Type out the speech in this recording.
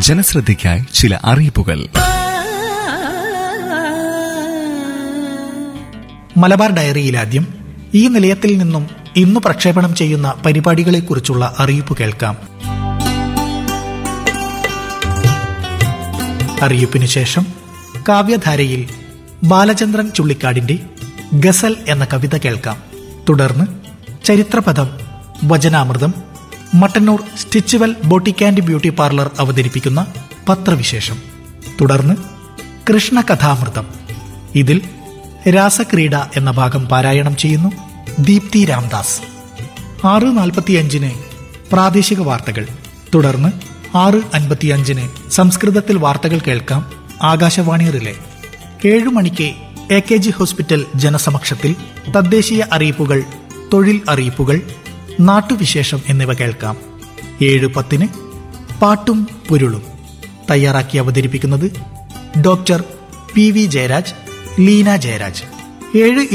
ജനശ്രദ്ധയ്ക്കായി ചില അറിയിപ്പുകൾ മലബാർ ഡയറിയിലാദ്യം ഈ നിലയത്തിൽ നിന്നും ഇന്ന് പ്രക്ഷേപണം ചെയ്യുന്ന പരിപാടികളെക്കുറിച്ചുള്ള അറിയിപ്പ് കേൾക്കാം അറിയിപ്പിനു ശേഷം കാവ്യധാരയിൽ ബാലചന്ദ്രൻ ചുള്ളിക്കാടിന്റെ ഗസൽ എന്ന കവിത കേൾക്കാം തുടർന്ന് ചരിത്രപഥം വചനാമൃതം Mattannur Stitchwell boutique and beauty parlour അവതരിപ്പിക്കുന്ന പത്രവിശേഷം തുടർന്ന് കൃഷ്ണകഥാമൃതം ഇതിൽ രാസക്രീഡ എന്ന ഭാഗം പാരായണം ചെയ്യുന്നു ദീപ്തി രാംദാസ് ആറ് നാൽപ്പത്തിയഞ്ചിന് പ്രാദേശിക വാർത്തകൾ തുടർന്ന് ആറ് അൻപത്തിയഞ്ചിന് സംസ്കൃതത്തിൽ വാർത്തകൾ കേൾക്കാം ആകാശവാണി റിലേ ഏഴു മണിക്ക് എ കെ ജി ഹോസ്പിറ്റൽ ജനസമക്ഷത്തിൽ തദ്ദേശീയ അറിയിപ്പുകൾ തൊഴിൽ അറിയിപ്പുകൾ നാട്ടുവിശേഷം എന്നിവ കേൾക്കാം ഏഴ് പത്തിന് പാട്ടും പൊരുളും തയ്യാറാക്കി അവതരിപ്പിക്കുന്നത് doctor P V Jayaraj Leena Jayaraj ഏഴ്